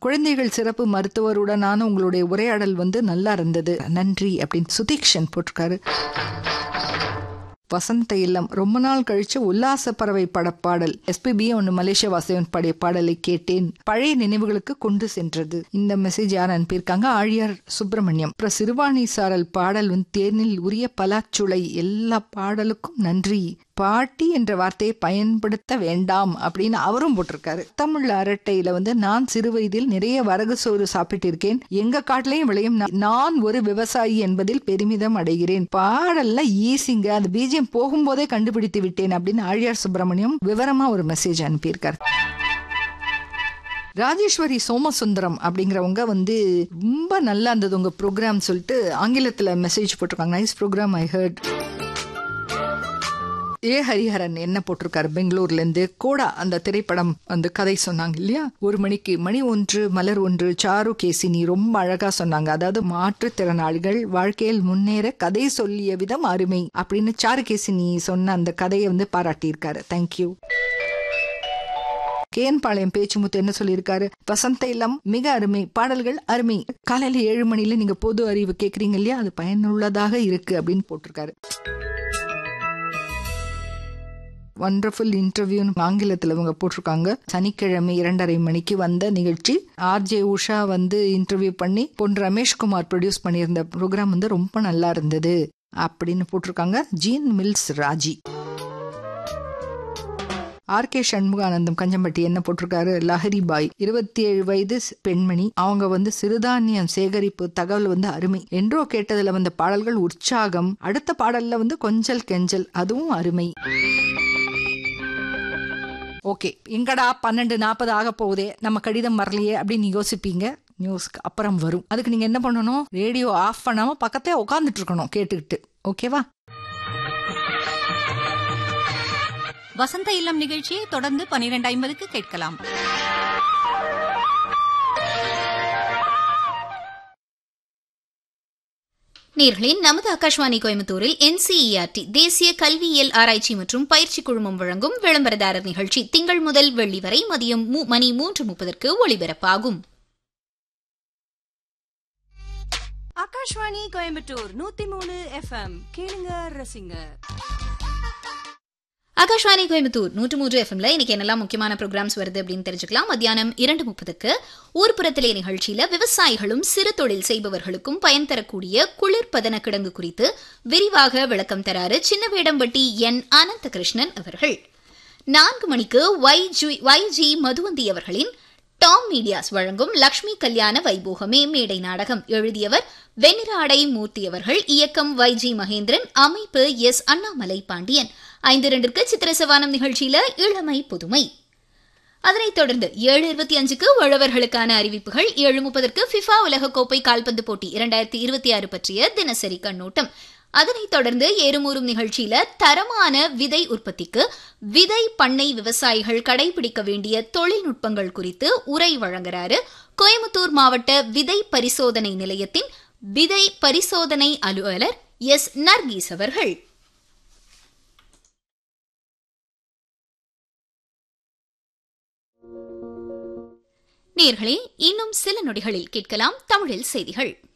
குழந்தைகள் சிறப்பு மருத்துவருடனான உங்களுடைய உரையாடல் வந்து நல்லா இருந்தது நன்றி அப்படின்னு சுதீக்ஷன் போட்டிருக்காரு வசந்த இல்லம் ரொம்ப நாள் கழிச்சு உல்லாச பறவை படப்பாடல் எஸ்பிபி ஒன்று மலேசிய வாசவன் பாடிய பாடலை கேட்டேன் பழைய நினைவுகளுக்கு கொண்டு சென்றது இந்த மெசேஜ் யார் அனுப்பியிருக்காங்க ஆழியார் சுப்பிரமணியம் அப்புறம் சிறுவாணி சாரல் பாடல் வந்து தேனில் உரிய பலாச்சுளை எல்லா பாடலுக்கும் நன்றி பாட்டி என்ற வார்த்தையை பயன்படுத்த வேண்டாம் அப்படின்னு அவரும் போட்டிருக்காரு தமிழ் அரட்டையில வந்து நான் சிறு வயதில் நிறைய வரகு சோறு சாப்பிட்டிருக்கேன் எங்க காட்டிலையும் விளையும் நா- நான் ஒரு விவசாயி என்பதில் பெருமிதம் அடைகிறேன் பாடல்ல ஈஸிங்க அது பீஜியம் போகும்போதே கண்டுபிடித்து விட்டேன் அப்படின்னு ஆழியார் சுப்பிரமணியம் விவரமா ஒரு மெசேஜ் அனுப்பியிருக்காரு ராஜேஸ்வரி சோமசுந்தரம் அப்படிங்கிறவங்க வந்து ரொம்ப நல்லா இருந்தது உங்க ப்ரோக்ராம் சொல்லிட்டு ஆங்கிலத்துல மெசேஜ் போட்டிருக்காங்க nice program I heard A Hariharan என்ன போட்டிருக்காரு பெங்களூர்ல இருந்து கோடா அந்த திரைப்படம் அந்த கதை சொன்னாங்க இல்லையா ஒரு மணிக்கு மணி ஒன்று மலர் ஒன்று சாரு கேசினி ரொம்ப அழகா சொன்னாங்க அதாவது மாற்றுத்திறனாளிகள் வாழ்க்கையில் முன்னேற கதை சொல்லிய விதம் அருமை அப்படின்னு சாரு கேசினி சொன்ன அந்த கதையை வந்து பாராட்டியிருக்காரு தேங்க்யூ கேன்பாளையம் பேச்சுமுத்து என்ன சொல்லியிருக்காரு வசந்த இல்லம் மிக அருமை பாடல்கள் அருமை காலையில ஏழு மணில நீங்க பொது அறிவு கேக்குறீங்க இல்லையா அது பயனுள்ளதாக இருக்கு அப்படின்னு போட்டிருக்காரு வண்டர்ஃபுல் இன்டர்வியூன்னு ஆங்கிலத்தில் இவங்க போட்டிருக்காங்க சனிக்கிழமை இரண்டரை மணிக்கு வந்த நிகழ்ச்சி ஆர்ஜே உஷா வந்து இன்டர்வியூ பண்ணி பொன் ரமேஷ்குமார் ப்ரொடியூஸ் பண்ணியிருந்த ப்ரோக்ராம் வந்து ரொம்ப நல்லா இருந்தது அப்படின்னு போட்டிருக்காங்க ஜீன் மில்ஸ் ராஜி ஆர் கே சண்முகானந்தம் கஞ்சம்பட்டி என்ன போட்டிருக்காரு லஹரி பாய் இருபத்தி ஏழு வயது ஸ்- பெண்மணி அவங்க வந்து சிறுதானியம் சேகரிப்பு தகவல் வந்து அருமை என்றோ கேட்டதுல வந்த பாடல்கள் உற்சாகம் அடுத்த பாடல்ல வந்து கொஞ்சல் கெஞ்சல் அதுவும் அருமை ஓகே எங்கடா பன்னெண்டு நாற்பது ஆக போகுதே நம்ம கடிதம் வரலையே அப்படின்னு யோசிப்பீங்க நியூஸ்க்கு அப்புறம் வரும் அதுக்கு நீங்க என்ன பண்ணணும் ரேடியோ ஆஃப் பண்ணாம பக்கத்தே உட்காந்துட்டு இருக்கணும் கேட்டுக்கிட்டு ஓகேவா வசந்த இல்லம் நிகழ்ச்சியை தொடர்ந்து பனிரெண்டு ஐம்பதுக்கு கேட்கலாம் நேர்களின் நமது ஆகாஷ்வாணி கோயம்புத்தூரில் என்சிஇஆர்டி தேசிய கல்வியியல் ஆராய்ச்சி மற்றும் பயிற்சி குழுமம் வழங்கும் விளம்பரதாரர் நிகழ்ச்சி திங்கள் முதல் வெள்ளி வரை மதியம் மூ- மணி மூன்று முப்பதற்கு ஒளிபரப்பாகும் ஆகாஷ்வாணி கோயம்புத்தூர் நூத்தி மூணு எஃப்எம் கேளுங்க ரசிங்க ஆகாஷ்வாணி கோயம்புத்தூர் நூற்று மூன்று எஃப்எம்ல இன்னைக்கு என்னெல்லாம் முக்கியமான ப்ரோக்ராம்ஸ் வருது அப்படின்னு தெரிஞ்சுக்கலாம் மத்தியானம் இரண்டு முப்பதுக்கு ஊர்ப்புறத்திலே நிகழ்ச்சியில விவசாயிகளும் சிறு தொழில் செய்பவர்களுக்கும் பயன் தரக்கூடிய குளிர்பதன கிடங்கு குறித்து விரிவாக விளக்கம் தராரு சின்னவேடம்பட்டி என் அனந்தகிருஷ்ணன் அவர்கள் நான்கு மணிக்கு வைஜி வைஜி மதுவந்தி அவர்களின் டாம் மீடியாஸ் வழங்கும் லக்ஷ்மி கல்யாண வைபோகமே மேடை நாடகம் எழுதியவர் வெண்ணிராடை மூர்த்தி அவர்கள் இயக்கம் வைஜி மகேந்திரன் அமைப்பு எஸ் அண்ணாமலை பாண்டியன் ஐந்து இரண்டிற்கு சித்திரசவானம் நிகழ்ச்சியில இளமை புதுமை அதனைத் தொடர்ந்து ஏழு இருபத்தி அஞ்சுக்கு உழவர்களுக்கான அறிவிப்புகள் ஏழு முப்பதற்கு ஃபிஃபா உலகக்கோப்பை கால்பந்து போட்டி இரண்டாயிரத்தி இருபத்தி ஆறு பற்றிய தினசரி கண்ணோட்டம் அதனைத் தொடர்ந்து ஏறுமூறும் நிகழ்ச்சியில தரமான விதை உற்பத்திக்கு விதை பண்ணை விவசாயிகள் கடைபிடிக்க வேண்டிய தொழில்நுட்பங்கள் குறித்து உரை வழங்குறாரு கோயம்புத்தூர் மாவட்ட விதை பரிசோதனை நிலையத்தின் விதை பரிசோதனை அலுவலர் எஸ் நர்கீஸ் அவர்கள் நேர்களே இன்னும் சில நொடிகளில் கேட்கலாம் தமிழில் செய்திகள்